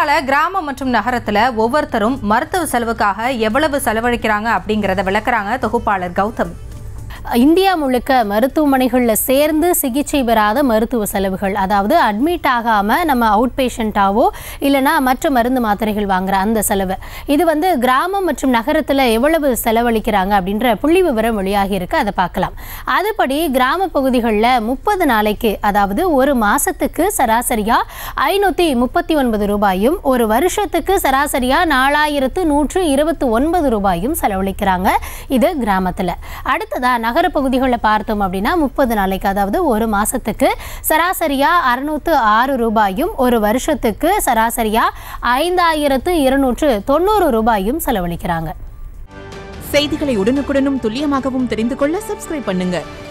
இந்தியால கிராமம் மற்றும் நகரத்துல ஒவ்வொருத்தரும் மருத்துவ செலவுக்காக எவ்வளவு செலவழிக்கிறாங்க அப்படிங்கறத விளக்குறாங்க தொகுப்பாளர் கௌதம் இந்தியா முழுக்க மருத்துவமனைகளில் சேர்ந்து சிகிச்சை பெறாத மருத்துவ செலவுகள் அதாவது அட்மிட் ஆகாமல் நம்ம அவுட் பேஷண்ட்டாவோ இல்லைனா மற்ற மருந்து மாத்திரைகள் வாங்குற அந்த செலவு இது வந்து கிராமம் மற்றும் நகரத்தில் எவ்வளவு செலவழிக்கிறாங்க அப்படின்ற புள்ளி விவரம் வெளியாகி இருக்கு அதை பார்க்கலாம் அதுபடி கிராம பகுதிகளில் முப்பது நாளைக்கு அதாவது ஒரு மாசத்துக்கு சராசரியாக ஐநூற்றி முப்பத்தி ஒன்பது ரூபாயும் ஒரு வருஷத்துக்கு சராசரியாக நாலாயிரத்து நூற்று இருபத்தி ஒன்பது ரூபாயும் செலவழிக்கிறாங்க இது கிராமத்தில் அடுத்ததா நகர பகுதிகளில் பார்த்தோம் அப்படின்னா முப்பது நாளைக்கு அதாவது ஒரு மாசத்துக்கு சராசரியாக அறுநூற்று ஆறு ரூபாயும் ஒரு வருஷத்துக்கு சராசரியாக ஐந்தாயிரத்து இருநூற்று தொண்ணூறு ரூபாயும் செலவழிக்கிறாங்க செய்திகளை உடனுக்குடனும் துல்லியமாகவும் தெரிந்து கொள்ள சப்ஸ்கிரைப் பண்ணுங்க